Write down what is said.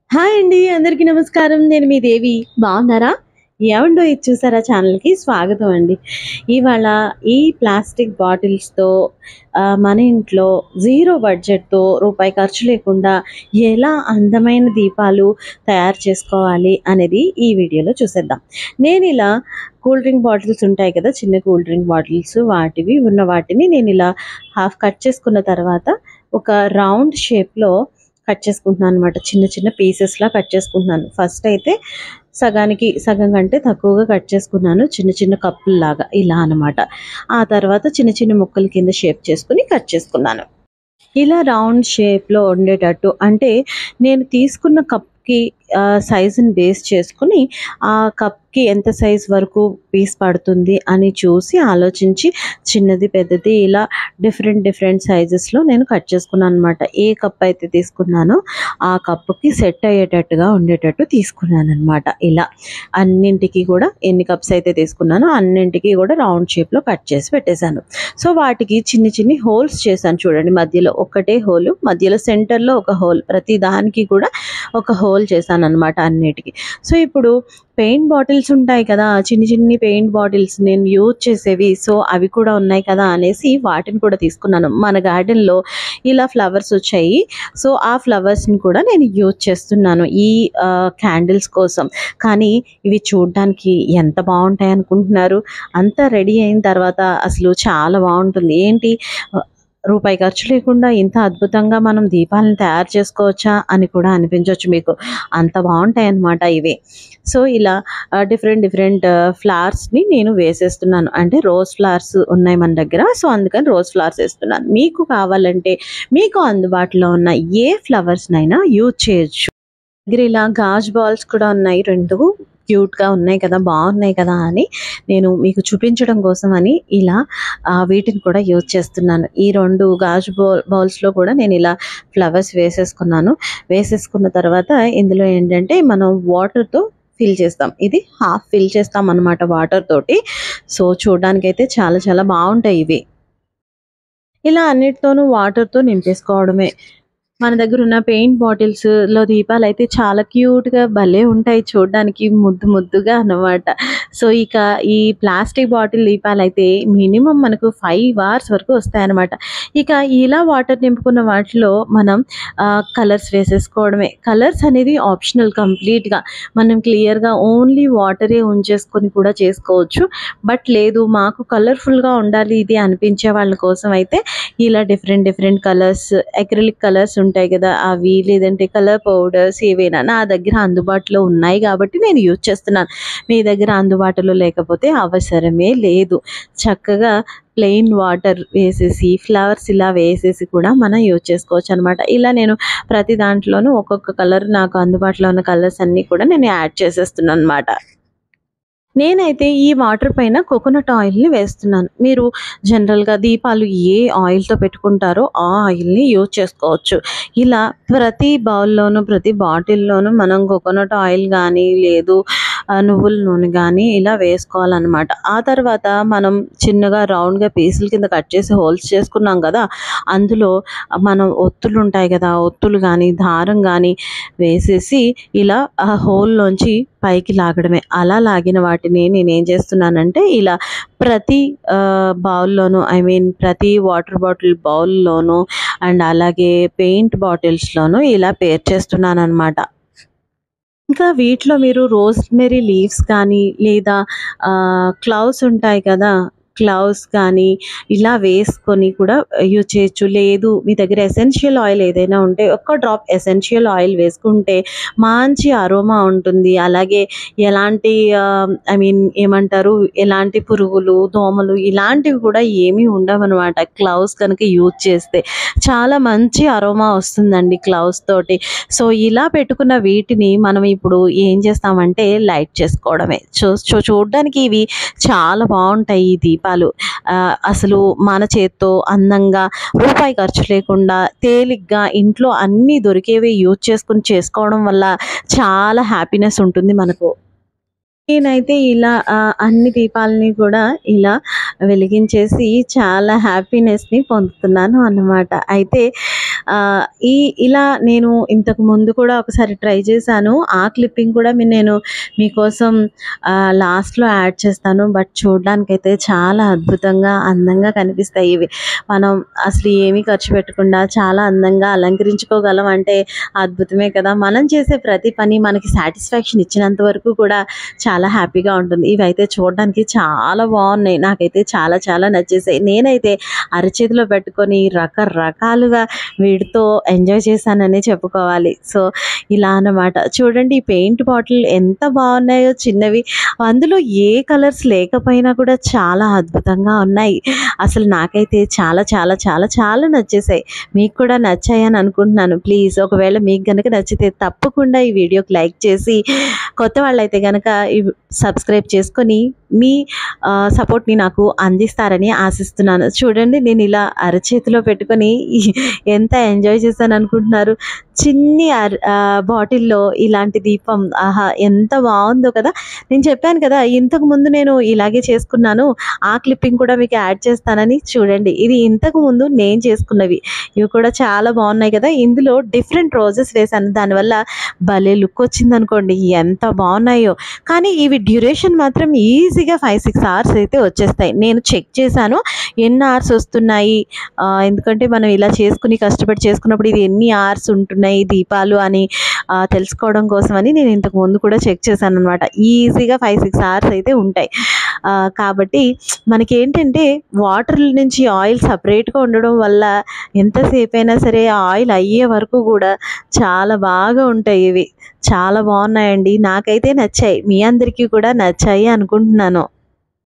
hi అండి అందరికీ నమస్కారం నేను మీ దేవి బాగున్నారా ఏమండో ఇది చూసారా ఛానల్కి స్వాగతం అండి ఇవాళ ఈ ప్లాస్టిక్ బాటిల్స్తో ఆ, మన ఇంట్లో జీరో బడ్జెట్తో రూపాయి ఖర్చు లేకుండా ఎలా అందమైన దీపాలు తయారు చేసుకోవాలి అనేది ఈ వీడియోలో చూసేద్దాం నేను ఇలా కూల్ డ్రింక్ బాటిల్స్ ఉంటాయి కదా చిన్న కూల్ డ్రింక్ బాటిల్స్ వాటివి ఉన్న వాటిని నేను ఇలా హాఫ్ కట్ చేసుకున్న తర్వాత ఒక రౌండ్ షేప్లో కట్ చేసుకుంటున్నాను అనమాట చిన్న చిన్న పీసెస్లా కట్ చేసుకుంటున్నాను ఫస్ట్ అయితే సగానికి సగం కంటే తక్కువగా కట్ చేసుకున్నాను చిన్న చిన్న కప్పుల్లాగా ఇలా అన్నమాట ఆ తర్వాత చిన్న చిన్న ముక్కల కింద షేప్ చేసుకుని కట్ చేసుకున్నాను ఇలా రౌండ్ షేప్లో ఉండేటట్టు అంటే నేను తీసుకున్న కప్కి సైజుని బేస్ చేసుకుని ఆ కప్కి ఎంత సైజ్ వరకు పీస్ పడుతుంది అని చూసి ఆలోచించి చిన్నది పెద్దది ఇలా డిఫరెంట్ డిఫరెంట్ సైజెస్లో నేను కట్ చేసుకున్నాను అనమాట ఏ కప్ అయితే తీసుకున్నానో ఆ కప్పుకి సెట్ అయ్యేటట్టుగా ఉండేటట్టు తీసుకున్నాను అనమాట ఇలా అన్నింటికి కూడా ఎన్ని కప్స్ అయితే తీసుకున్నానో అన్నింటికి కూడా రౌండ్ షేప్లో కట్ చేసి పెట్టేశాను సో వాటికి చిన్ని చిన్ని హోల్స్ చేశాను చూడండి మధ్యలో ఒకటే హోల్ మధ్యలో సెంటర్లో ఒక హోల్ ప్రతి దానికి కూడా ఒక హోల్ చేశాను అనమాట అన్నిటికీ సో ఇప్పుడు పెయింట్ బాటిల్స్ ఉంటాయి కదా చిన్ని చిన్ని పెయింట్ బాటిల్స్ నేను యూజ్ చేసేవి సో అవి కూడా ఉన్నాయి కదా అనేసి వాటిని కూడా తీసుకున్నాను మన గార్డెన్లో ఇలా ఫ్లవర్స్ వచ్చాయి సో ఆ ఫ్లవర్స్ని కూడా నేను యూజ్ చేస్తున్నాను ఈ క్యాండిల్స్ కోసం కానీ ఇవి చూడడానికి ఎంత బాగుంటాయి అనుకుంటున్నారు అంతా రెడీ అయిన తర్వాత అసలు చాలా బాగుంటుంది ఏంటి ఆ, రూపాయి ఖర్చు లేకుండా ఇంత అద్భుతంగా మనం దీపాలను తయారు చేసుకోవచ్చా అని కూడా అనిపించవచ్చు మీకు అంత బాగుంటాయి అన్నమాట ఇవి సో ఇలా డిఫరెంట్ డిఫరెంట్ ఫ్లవర్స్ని నేను వేసేస్తున్నాను అంటే రోజ్ ఫ్లవర్స్ ఉన్నాయి మన దగ్గర సో అందుకని రోజ్ ఫ్లవర్స్ వేస్తున్నాను మీకు కావాలంటే మీకు అందుబాటులో ఉన్న ఏ ఫ్లవర్స్నైనా యూజ్ చేయొచ్చు దగ్గర ఇలా గాజ్ బాల్స్ కూడా ఉన్నాయి రెండు క్యూట్గా ఉన్నాయి కదా బాగున్నాయి కదా అని నేను మీకు చూపించడం కోసం అని ఇలా ఆ, వీటిని కూడా యూజ్ చేస్తున్నాను ఈ రెండు గాజు బౌల్ బౌల్స్లో కూడా నేను ఇలా ఫ్లవర్స్ వేసేసుకున్నాను వేసేసుకున్న తర్వాత ఇందులో ఏంటంటే మనం వాటర్తో ఫిల్ చేస్తాం ఇది హాఫ్ ఫిల్ చేస్తాం అన్నమాట వాటర్ తోటి సో చూడడానికి అయితే చాలా చాలా బాగుంటాయి ఇవి ఇలా అన్నిటితోనూ వాటర్తో నింపేసుకోవడమే మన దగ్గర ఉన్న పెయింట్ బాటిల్స్ లో దీపాలు అయితే చాలా క్యూట్ గా భలే ఉంటాయి చూడడానికి ముద్దు ముద్దుగా అన్నమాట సో ఇక ఈ ప్లాస్టిక్ బాటిల్ దీపాలు అయితే మినిమం మనకు ఫైవ్ అవర్స్ వరకు వస్తాయన్నమాట ఇక ఇలా వాటర్ నింపుకున్న వాటిలో మనం కలర్స్ వేసేసుకోవడమే కలర్స్ అనేది ఆప్షనల్ కంప్లీట్గా మనం క్లియర్గా ఓన్లీ వాటరే ఉంచేసుకొని కూడా చేసుకోవచ్చు బట్ లేదు మాకు కలర్ఫుల్గా ఉండాలి ఇది అనిపించే వాళ్ళ కోసం అయితే ఇలా different different colours acrylic colours ఉంటాయి కదా అవి లేదంటే కలర్ పౌడర్స్ ఏవైనా నా దగ్గర అందుబాటులో ఉన్నాయి కాబట్టి నేను యూజ్ చేస్తున్నాను మీ దగ్గర అందుబాటులో లేకపోతే అవసరమే లేదు చక్కగా ప్లెయిన్ వాటర్ వేసేసి ఫ్లవర్స్ ఇలా వేసేసి కూడా మనం యూజ్ చేసుకోవచ్చు అనమాట ఇలా నేను ప్రతి దాంట్లోనూ ఒక్కొక్క కలర్ నాకు అందుబాటులో ఉన్న కలర్స్ అన్నీ కూడా నేను యాడ్ చేసేస్తున్నాను అనమాట నేనైతే ఈ వాటర్ పైన కోకోనట్ ఆయిల్ని వేస్తున్నాను మీరు జనరల్గా దీపాలు ఏ ఆయిల్తో పెట్టుకుంటారో ఆ ఆయిల్ని యూజ్ చేసుకోవచ్చు ఇలా ప్రతి బౌల్లోనూ ప్రతి బాటిల్లోనూ మనం కోకోనట్ ఆయిల్ కానీ లేదు ఆ, నువ్వుల నూనె కానీ ఇలా వేసుకోవాలన్నమాట ఆ తర్వాత మనం చిన్నగా రౌండ్గా పీసుల కింద కట్ చేసి హోల్స్ చేసుకున్నాం కదా అందులో మనం ఒత్తులు ఉంటాయి కదా ఒత్తులు కానీ దారం కానీ వేసేసి ఇలా ఆ హోల్లోంచి పైకి లాగడమే అలా లాగిన వాటిని నేను ఏం చేస్తున్నానంటే ఇలా ప్రతి బౌల్లోనూ ఐ మీన్ ప్రతి వాటర్ బాటిల్ బౌల్లోనూ అండ్ అలాగే పెయింట్ బాటిల్స్లోనూ ఇలా పేర్ చేస్తున్నాను అనమాట ఇంకా వీటిలో మీరు రోస్మెరీ లీవ్స్ కానీ లేదా క్లౌస్ ఉంటాయి కదా క్లౌస్ కానీ ఇలా వేసుకొని కూడా యూజ్ చేయొచ్చు లేదు మీ దగ్గర ఎసెన్షియల్ ఆయిల్ ఏదైనా ఉంటే ఒక్క డ్రాప్ ఎసెన్షియల్ ఆయిల్ వేసుకుంటే మంచి అరోమా ఉంటుంది అలాగే ఎలాంటి ఐ మీన్ ఏమంటారు ఎలాంటి పురుగులు దోమలు ఇలాంటివి కూడా ఏమీ ఉండవన్నమాట క్లౌస్ కనుక యూజ్ చేస్తే చాలా మంచి అరోమా వస్తుందండి క్లౌస్ తోటి సో ఇలా పెట్టుకున్న వీటిని మనం ఇప్పుడు ఏం చేస్తామంటే లైట్ చేసుకోవడమే చూ చూ- చూడడానికి ఇవి చాలా బాగుంటాయి ఈ దీపాలు ఆ, అసలు మన చేత్తో అందంగా రూపాయి ఖర్చు లేకుండా తేలిగ్గా ఇంట్లో అన్నీ దొరికేవి యూజ్ చేసుకుని చేసుకోవడం వల్ల చాలా హ్యాపీనెస్ ఉంటుంది మనకు నేనైతే ఇలా ఆ, అన్ని దీపాలని కూడా ఇలా వెలిగించేసి చాలా హ్యాపీనెస్ని పొందుతున్నాను అన్నమాట అయితే ఆ, ఈ ఇలా నేను ఇంతకు ముందు కూడా ఒకసారి ట్రై చేశాను ఆ క్లిప్పింగ్ కూడా మీ నేను మీకోసం లాస్ట్లో యాడ్ చేస్తాను బట్ చూడడానికైతే చాలా అద్భుతంగా అందంగా కనిపిస్తాయి ఇవి మనం అసలు ఏమీ ఖర్చు పెట్టకుండా చాలా అందంగా అలంకరించుకోగలం అంటే అద్భుతమే కదా మనం చేసే ప్రతి పని మనకి సాటిస్ఫాక్షన్ ఇచ్చినంత వరకు కూడా చాలా హ్యాపీగా ఉంటుంది ఇవైతే చూడడానికి చాలా బాగున్నాయి నాకైతే చాలా చాలా నచ్చేసాయి నేనైతే అరచేతిలో పెట్టుకొని రకరకాలుగా వీటితో ఎంజాయ్ చేశానని చెప్పుకోవాలి సో ఇలా అన్నమాట చూడండి ఈ పెయింట్ బాటిల్ ఎంత బాగున్నాయో చిన్నవి అందులో ఏ కలర్స్ లేకపోయినా కూడా చాలా అద్భుతంగా ఉన్నాయి అసలు నాకైతే చాలా చాలా చాలా చాలా నచ్చేసాయి మీకు కూడా నచ్చాయని అనుకుంటున్నాను ప్లీజ్ ఒకవేళ మీకు కనుక నచ్చితే తప్పకుండా ఈ వీడియోకి లైక్ చేసి కొత్త వాళ్ళైతే కనుక సబ్స్క్రైబ్ చేసుకొని మీ సపోర్ట్ని నాకు అందిస్తారని ఆశిస్తున్నాను చూడండి నేను ఇలా అరచేతిలో పెట్టుకొని ఎంత ఎంజాయ్ చేశాను అనుకుంటున్నారు చిన్ని అర బాటిల్లో ఇలాంటి దీపం ఆహా ఎంత బాగుందో కదా నేను చెప్పాను కదా ఇంతకు ముందు నేను ఇలాగే చేసుకున్నాను ఆ క్లిప్పింగ్ కూడా మీకు యాడ్ చేస్తానని చూడండి ఇది ఇంతకు ముందు నేను చేసుకున్నవి ఇవి కూడా చాలా బాగున్నాయి కదా ఇందులో డిఫరెంట్ రోజెస్ వేశాను దానివల్ల భలే లుక్ వచ్చింది అనుకోండి ఎంత బాగున్నాయో కానీ ఇవి డ్యూరేషన్ మాత్రం ఈజీగా ఫైవ్ సిక్స్ అవర్స్ అయితే వచ్చేస్తాయి నేను చెక్ చేశాను ఎన్ని అవర్స్ వస్తున్నాయి ఆ, ఎందుకంటే మనం ఇలా చేసుకుని కష్టపడి చేసుకున్నప్పుడు ఇది ఎన్ని అవర్స్ ఉంటున్నాయి దీపాలు అని ఆ, తెలుసుకోవడం కోసమని నేను ఇంతకు ముందు కూడా చెక్ చేశాను అనమాట ఈజీగా ఫైవ్ సిక్స్ అవర్స్ అయితే ఉంటాయి ఆ, కాబట్టి మనకి ఏంటంటే వాటర్ నుంచి ఆయిల్ సపరేట్గా ఉండడం వల్ల ఎంతసేపు అయినా సరే ఆ ఆయిల్ అయ్యే వరకు కూడా చాలా బాగా ఉంటాయి ఇవి చాలా బాగున్నాయండి నాకైతే నచ్చాయి మీ అందరికీ కూడా నచ్చాయి అనుకుంటున్నాను